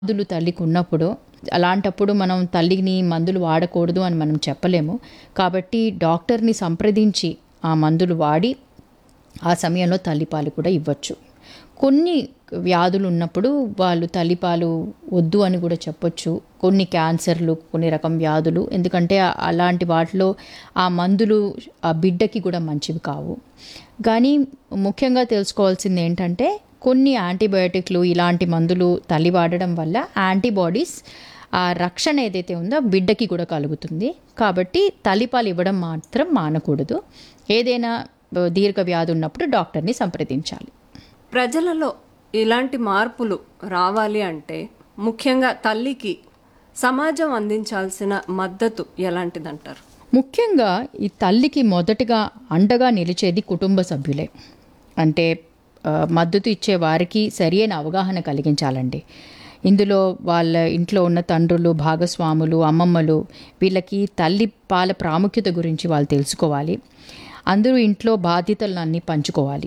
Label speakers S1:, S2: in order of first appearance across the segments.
S1: మందులు తల్లికి ఉన్నప్పుడు అలాంటప్పుడు మనం తల్లిని మందులు వాడకూడదు అని మనం చెప్పలేము కాబట్టి డాక్టర్ని సంప్రదించి ఆ మందులు వాడి ఆ సమయంలో తల్లిపాలు కూడా ఇవ్వచ్చు కొన్ని వ్యాధులు ఉన్నప్పుడు వాళ్ళు తల్లిపాలు వద్దు అని కూడా చెప్పొచ్చు కొన్ని క్యాన్సర్లు కొన్ని రకం వ్యాధులు ఎందుకంటే ఆ- అలాంటి వాటిలో ఆ మందులు ఆ బిడ్డకి కూడా మంచివి కావు కానీ ముఖ్యంగా తెలుసుకోవాల్సింది ఏంటంటే కొన్ని యాంటీబయోటిక్లు ఇలాంటి మందులు తల్లి వాడడం వల్ల యాంటీబాడీస్ ఆ రక్షణ ఏదైతే ఉందో ఆ బిడ్డకి కూడా కలుగుతుంది కాబట్టి తల్లిపాలు ఇవ్వడం మాత్రం మానకూడదు ఏదైనా ఆ, దీర్ఘ వ్యాధి ఉన్నప్పుడు డాక్టర్ని సంప్రదించాలి
S2: ప్రజలలో ఇలాంటి మార్పులు రావాలి అంటే ముఖ్యంగా తల్లికి సమాజం అందించాల్సిన మద్దతు ఎలాంటిదంటారు
S1: ముఖ్యంగా ఈ తల్లికి మొదటగా అండగా నిలిచేది కుటుంబ సభ్యులే అంటే ఆ, మద్దతు ఇచ్చే వారికి సరియైన అవగాహన కలిగించాలండి ఇందులో వాళ్ళ ఇంట్లో ఉన్న తండ్రులు భాగస్వాములు అమ్మమ్మలు వీళ్ళకి తల్లి పాల ప్రాముఖ్యత గురించి వాళ్ళు తెలుసుకోవాలి అందరూ ఇంట్లో బాధ్యతలను అన్నీ పంచుకోవాలి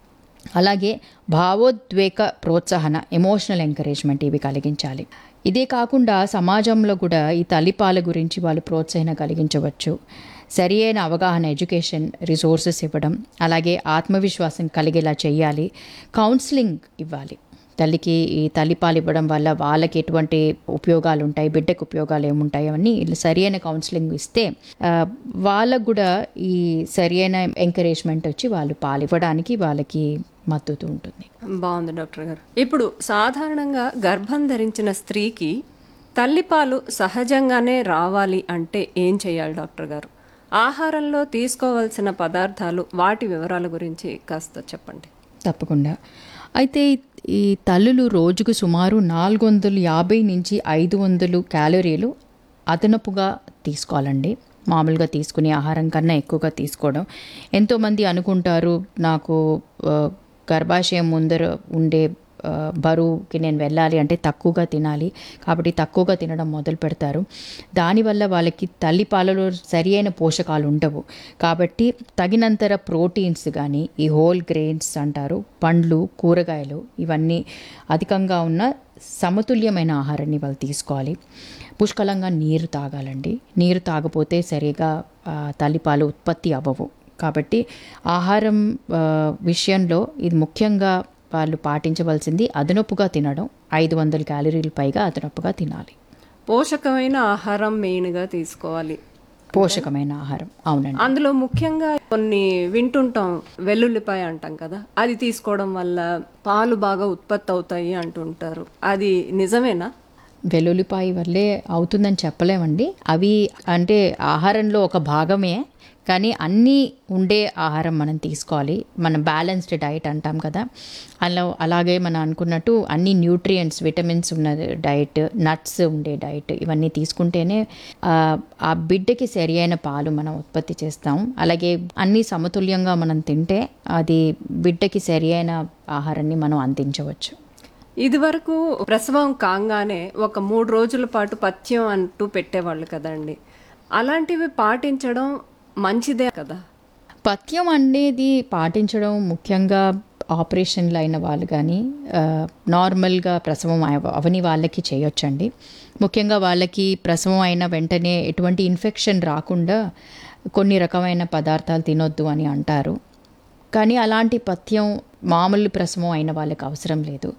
S1: అలాగే భావోద్వేగ ప్రోత్సాహన ఎమోషనల్ ఎంకరేజ్మెంట్ ఇవి కలిగించాలి ఇదే కాకుండా సమాజంలో కూడా ఈ తల్లిపాల గురించి వాళ్ళు ప్రోత్సాహన కలిగించవచ్చు సరి అయిన అవగాహన ఎడ్యుకేషన్ రిసోర్సెస్ ఇవ్వడం అలాగే ఆత్మవిశ్వాసం కలిగేలా చేయాలి కౌన్సిలింగ్ ఇవ్వాలి తల్లికి ఈ తల్లిపాలు ఇవ్వడం వల్ల వాళ్ళకి ఎటువంటి ఉపయోగాలు ఉంటాయి బిడ్డకు ఉపయోగాలు ఏముంటాయి అవన్నీ సరి అయిన కౌన్సిలింగ్ ఇస్తే ఆ, వాళ్ళకు కూడా ఈ సరి అయిన ఎంకరేజ్మెంట్ వచ్చి వాళ్ళు పాలు ఇవ్వడానికి వాళ్ళకి మద్దతు ఉంటుంది
S2: బాగుంది డాక్టర్ గారు ఇప్పుడు సాధారణంగా గర్భం ధరించిన స్త్రీకి తల్లిపాలు సహజంగానే రావాలి అంటే ఏం చేయాలి డాక్టర్ గారు ఆహారంలో తీసుకోవాల్సిన పదార్థాలు వాటి వివరాల గురించి కాస్త చెప్పండి
S1: తప్పకుండా అయితే ఈ తల్లులు రోజుకు సుమారు నాలుగు వందలు యాభై నుంచి ఐదు వందలు క్యాలరీలు అదనపుగా తీసుకోవాలండి మామూలుగా తీసుకునే ఆహారం కన్నా ఎక్కువగా తీసుకోవడం ఎంతోమంది అనుకుంటారు నాకు ఆ, గర్భాశయం ముందర ఉండే ఆ, బరువుకి నేను వెళ్ళాలి అంటే తక్కువగా తినాలి కాబట్టి తక్కువగా తినడం మొదలు పెడతారు దానివల్ల వాళ్ళకి తల్లి పాలలో సరి అయిన పోషకాలు ఉండవు కాబట్టి తగినంతర ప్రోటీన్స్ కానీ ఈ హోల్ గ్రెయిన్స్ అంటారు పండ్లు కూరగాయలు ఇవన్నీ అధికంగా ఉన్న సమతుల్యమైన ఆహారాన్ని వాళ్ళు తీసుకోవాలి పుష్కలంగా నీరు తాగాలండి నీరు తాగపోతే సరిగా ఆ, తల్లిపాలు ఉత్పత్తి అవ్వవు కాబట్టి ఆహారం ఆ, విషయంలో ఇది ముఖ్యంగా వాళ్ళు పాటించవలసింది అదనపుగా తినడం ఐదు వందల క్యాలరీలు పైగా అదనపుగా తినాలి
S2: పోషకమైన ఆహారం మెయిన్గా తీసుకోవాలి
S1: పోషకమైన ఆహారం అవునండి
S2: అందులో ముఖ్యంగా కొన్ని వింటుంటాం వెల్లుల్లిపాయ అంటాం కదా అది తీసుకోవడం వల్ల పాలు బాగా ఉత్పత్తి అవుతాయి అంటుంటారు అది నిజమేనా
S1: వెల్లుల్లిపాయ వల్లే అవుతుందని చెప్పలేమండి అవి అంటే ఆహారంలో ఒక భాగమే కానీ అన్నీ ఉండే ఆహారం మనం తీసుకోవాలి మనం బ్యాలెన్స్డ్ డైట్ అంటాం కదా అలా అలాగే మనం అనుకున్నట్టు అన్ని న్యూట్రియంట్స్ విటమిన్స్ ఉన్న డైట్ నట్స్ ఉండే డైట్ ఇవన్నీ తీసుకుంటేనే ఆ, ఆ బిడ్డకి సరి అయిన పాలు మనం ఉత్పత్తి చేస్తాం అలాగే అన్నీ సమతుల్యంగా మనం తింటే అది బిడ్డకి సరి అయిన ఆహారాన్ని మనం అందించవచ్చు
S2: ఇదివరకు ప్రసవం కాగానే ఒక మూడు రోజుల పాటు పథ్యం అంటూ పెట్టేవాళ్ళు కదండి అలాంటివి పాటించడం మంచిదే కదా
S1: పథ్యం అనేది పాటించడం ముఖ్యంగా ఆపరేషన్లు అయిన వాళ్ళు కానీ ఆ, నార్మల్గా ప్రసవం అవ- అవని వాళ్ళకి చేయొచ్చండి ముఖ్యంగా వాళ్ళకి ప్రసవం అయిన వెంటనే ఎటువంటి ఇన్ఫెక్షన్ రాకుండా కొన్ని రకమైన పదార్థాలు తినొద్దు అని అంటారు కానీ అలాంటి పథ్యం మామూలు ప్రసవం అయిన వాళ్ళకి అవసరం లేదు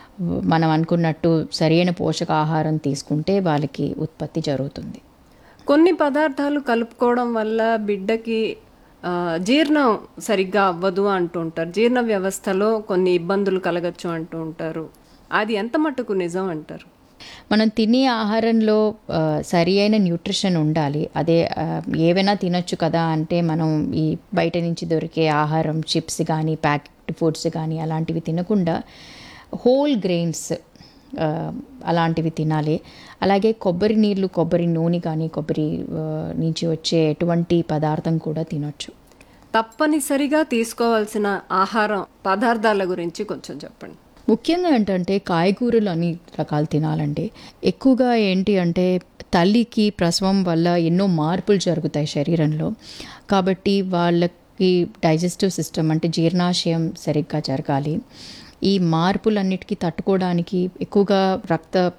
S1: మనం అనుకున్నట్టు సరైన పోషకాహారం తీసుకుంటే వాళ్ళకి ఉత్పత్తి జరుగుతుంది
S2: కొన్ని పదార్థాలు కలుపుకోవడం వల్ల బిడ్డకి ఆ, జీర్ణం సరిగ్గా అవ్వదు అంటుంటారు జీర్ణ వ్యవస్థలో కొన్ని ఇబ్బందులు కలగచ్చు అంటూ ఉంటారు అది ఎంత మట్టుకు నిజం అంటారు
S1: మనం తినే ఆహారంలో ఆ, సరి అయిన న్యూట్రిషన్ ఉండాలి అదే ఆ, ఏవైనా తినొచ్చు కదా అంటే మనం ఈ బయట నుంచి దొరికే ఆహారం చిప్స్ కానీ ప్యాకెట్ ఫుడ్స్ కానీ అలాంటివి తినకుండా హోల్ గ్రెయిన్స్ ఆ, అలాంటివి తినాలి అలాగే కొబ్బరి నీళ్ళు కొబ్బరి నూనె కానీ కొబ్బరి ఆ, నుంచి వచ్చే ఎటువంటి పదార్థం కూడా తినొచ్చు
S2: తప్పనిసరిగా తీసుకోవాల్సిన ఆహారం పదార్థాల గురించి కొంచెం చెప్పండి
S1: ముఖ్యంగా ఏంటంటే కాయగూరలు అన్ని రకాలు తినాలండి ఎక్కువగా ఏంటి అంటే తల్లికి ప్రసవం వల్ల ఎన్నో మార్పులు జరుగుతాయి శరీరంలో కాబట్టి వాళ్ళకి డైజెస్టివ్ సిస్టమ్ అంటే జీర్ణాశయం సరిగ్గా జరగాలి ఈ మార్పులన్నిటికీ తట్టుకోవడానికి ఎక్కువగా రక్త